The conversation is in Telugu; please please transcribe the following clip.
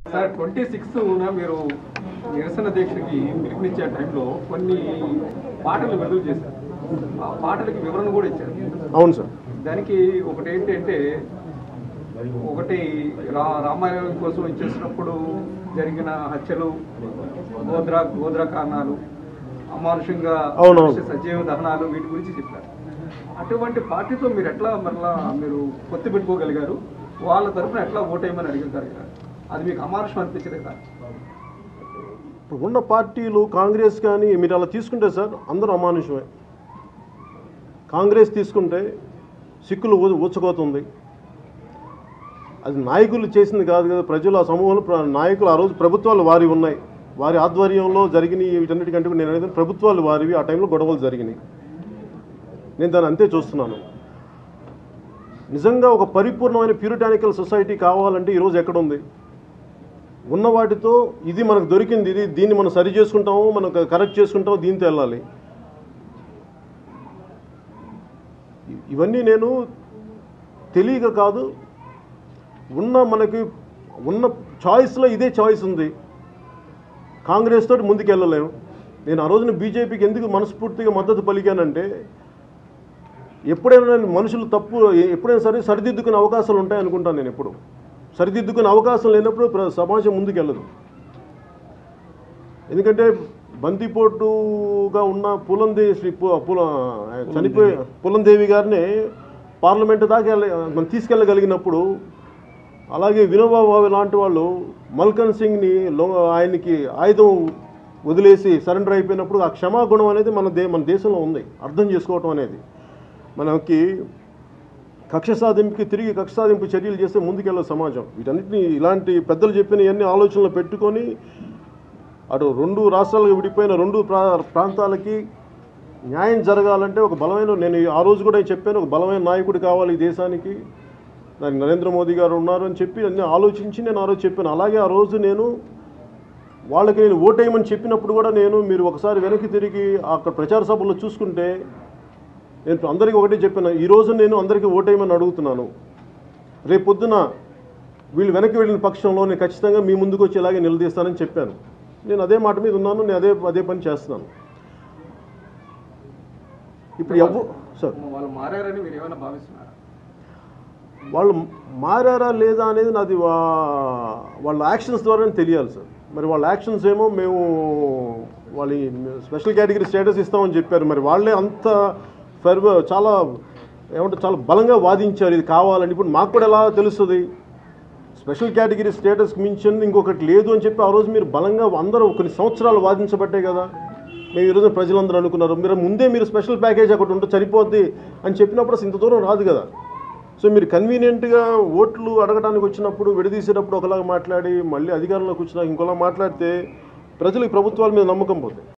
సార్ ట్వంటీ సిక్స్త్ మీరు నిరసన దీక్షకి పిలుపునిచ్చే టైంలో కొన్ని పాటలు విడుదల చేశారు ఆ పాటలకి వివరణ కూడా ఇచ్చారు అవును సార్ దానికి ఒకటి ఏంటంటే ఒకటి రా రామాయణం కోసం ఇచ్చేసినప్పుడు జరిగిన హత్యలు గోద్రా గోద్రా కారణాలు అమానుషంగా అవునవును. మనిషి సజీవ దహనాలు వీటి గురించి చెప్పారు అటువంటి పార్టీతో మీరు ఎట్లా మరలా మీరు పొత్తు పెట్టుకోగలిగారు వాళ్ళ తరఫున ఎట్లా ఓటేయమని అడిగారు అది మీకు అమానుషం అనిపించదు కదా ఇప్పుడు ఉన్న పార్టీలు కాంగ్రెస్ కానీ మీరు అలా తీసుకుంటే సార్ అందరూ అమానుషమే కాంగ్రెస్ తీసుకుంటే సిక్కులు ఊ- ఊచకోతుంది అది నాయకులు చేసింది కాదు కదా ప్రజలు ఆ సమూహంలో ప్ర- నాయకులు ఆ రోజు ప్రభుత్వాలు వారి ఉన్నాయి వారి ఆధ్వర్యంలో జరిగిన వీటన్నిటికంటే కూడా నేను అనేది ప్రభుత్వాలు వారివి ఆ టైంలో గొడవలు జరిగినాయి నేను దాన్ని అంతే చూస్తున్నాను నిజంగా ఒక పరిపూర్ణమైన ప్యూరిటానికల్ సొసైటీ కావాలంటే ఈరోజు ఎక్కడ ఉంది ఉన్న వాటితో ఇది మనకు దొరికింది ఇది దీన్ని మనం సరి చేసుకుంటాము మనం కరెక్ట్ చేసుకుంటాము దీంతో వెళ్ళాలి ఇ- ఇవన్నీ నేను తెలియక కాదు ఉన్న మనకి ఉన్న చాయిస్లో ఇదే చాయిస్ ఉంది కాంగ్రెస్ తోటి ముందుకు వెళ్ళలేము నేను ఆ రోజున బీజేపీకి ఎందుకు మనస్ఫూర్తిగా మద్దతు పలికానంటే ఎప్పుడైనా నేను మనుషులు తప్పు ఎప్పుడైనా సరే సరిదిద్దుకునే అవకాశాలు ఉంటాయి అనుకుంటాను నేను ఎప్పుడు సరిదిద్దుకునే అవకాశం లేనప్పుడు ప్ర- సమాజం ముందుకు వెళ్ళదు ఎందుకంటే బందిపోటుగా ఉన్న పులందేవి శ్రీ పు- పుల చనిపోయి పులందేవి గారిని పార్లమెంట్ దాకా వెళ్ళ మనం తీసుకెళ్ళగలిగినప్పుడు అలాగే వినోబా భావే లాంటి వాళ్ళు మల్కన్ సింగ్ని లో ఆయనకి ఆయుధం వదిలేసి సరెండర్ అయిపోయినప్పుడు ఆ క్షమాగుణం అనేది మన దే మన దేశంలో ఉంది అర్థం చేసుకోవటం అనేది మనకి కక్ష సాధింపుకి తిరిగి కక్ష సాధింపు చర్యలు చేస్తే ముందుకెళ్ళే సమాజం వీటన్నిటిని ఇలాంటి పెద్దలు చెప్పిన ఇవన్నీ ఆలోచనలు పెట్టుకొని అటు రెండు రాష్ట్రాలకు విడిపోయిన రెండు ప్రా ప్రాంతాలకి న్యాయం జరగాలంటే ఒక బలమైన నేను ఆ రోజు కూడా చెప్పాను ఒక బలమైన నాయకుడు కావాలి ఈ దేశానికి దానికి నరేంద్ర మోదీ గారు ఉన్నారు అని చెప్పి అన్నీ ఆలోచించి నేను ఆ రోజు చెప్పాను అలాగే ఆ రోజు నేను వాళ్ళకి నేను ఓటేయమని చెప్పినప్పుడు కూడా నేను మీరు ఒకసారి వెనక్కి తిరిగి అక్కడ ప్రచార సభల్లో చూసుకుంటే నేను అందరికీ ఒకటే చెప్పాను ఈ రోజు నేను అందరికీ ఓటేయమని అడుగుతున్నాను రేపు పొద్దున వీళ్ళు వెనక్కి వెళ్ళిన పక్షంలో నేను ఖచ్చితంగా మీ ముందుకు వచ్చి ఇలాగే నిలదీస్తానని చెప్పాను నేను అదే మాట మీద ఉన్నాను నేను అదే అదే పని చేస్తున్నాను ఇప్పుడు ఎవ్వ సార్ వాళ్ళు మారారని మీరు ఏమైనా భావిస్తున్నారా వాళ్ళు మారారా లేదా అనేది నాది వా- వాళ్ళ యాక్షన్స్ ద్వారానే తెలియాలి సార్ మరి వాళ్ళ యాక్షన్స్ ఏమో మేము వాళ్ళ స్పెషల్ కేటగిరీ స్టేటస్ ఇస్తామని చెప్పారు మరి వాళ్ళే అంత ఫెర్ చాలా ఏమంటే చాలా బలంగా వాదించారు ఇది కావాలని ఇప్పుడు మాకు కూడా ఎలా తెలుస్తుంది స్పెషల్ కేటగిరీ స్టేటస్కి మించింది ఇంకొకటి లేదు అని చెప్పి ఆ రోజు మీరు బలంగా అందరూ కొన్ని సంవత్సరాలు వాదించబట్టే కదా మేము ఈరోజు ప్రజలందరూ అనుకున్నారు మీరు ముందే మీరు స్పెషల్ ప్యాకేజ్ ఒకటి ఉంటే సరిపోద్ది అని చెప్పినప్పుడు అసలు ఇంత దూరం రాదు కదా సో మీరు కన్వీనియంట్గా ఓట్లు అడగడానికి వచ్చినప్పుడు విడదీసేటప్పుడు ఒకలాగా మాట్లాడి మళ్ళీ అధికారంలోకి వచ్చినాక ఇంకోలా మాట్లాడితే ప్రజలకు ప్రభుత్వాల మీద నమ్మకం పోతుంది